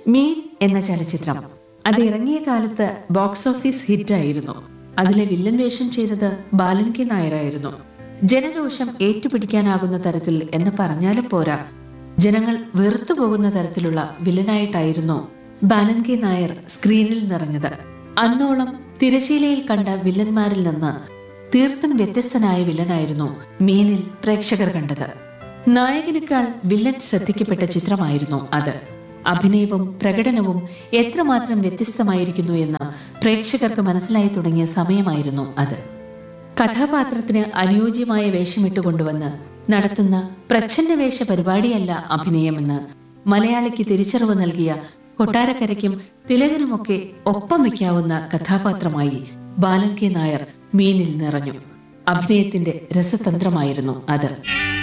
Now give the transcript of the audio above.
മീൻ എന്ന ചലച്ചിത്രം അത് ഇറങ്ങിയ കാലത്ത് ബോക്സ് ഓഫീസ് ഹിറ്റായിരുന്നു അതിലെ വില്ലൻ വേഷം ചെയ്തത് ബാലൻ കെ നായരായിരുന്നു ജനരോഷം ഏറ്റുപിടിക്കാനാകുന്ന തരത്തിൽ എന്ന് പറഞ്ഞാലും പോരാ ജനങ്ങൾ വെറുത്തു പോകുന്ന തരത്തിലുള്ള വില്ലനായിട്ടായിരുന്നു ബാലൻ കെ നായർ സ്ക്രീനിൽ നിറഞ്ഞത് അന്നോളം തിരശീലയിൽ കണ്ട വില്ലന്മാരിൽ നിന്ന് തീർത്തും വ്യത്യസ്തനായ വില്ലനായിരുന്നു മീനിൽ പ്രേക്ഷകർ കണ്ടത് നായകനേക്കാൾ വില്ലൻ ശ്രദ്ധിക്കപ്പെട്ട ചിത്രമായിരുന്നു അത് അഭിനയവും പ്രകടനവും എത്രമാത്രം വ്യത്യസ്തമായിരിക്കുന്നു എന്ന് പ്രേക്ഷകർക്ക് മനസ്സിലായി തുടങ്ങിയ സമയമായിരുന്നു അത് കഥാപാത്രത്തിന് അനുയോജ്യമായ വേഷമിട്ടുകൊണ്ടുവന്ന് നടത്തുന്ന പ്രച്ഛന്ന വേഷ പരിപാടിയല്ല അഭിനയമെന്ന് മലയാളിക്ക് തിരിച്ചറിവ് നൽകിയ കൊട്ടാരക്കരയ്ക്കും തിലകനുമൊക്കെ ഒപ്പം വയ്ക്കാവുന്ന കഥാപാത്രമായി ബാലൻ കെ നായർ മീനിൽ നിറഞ്ഞു അഭിനയത്തിന്റെ രസതന്ത്രമായിരുന്നു അത്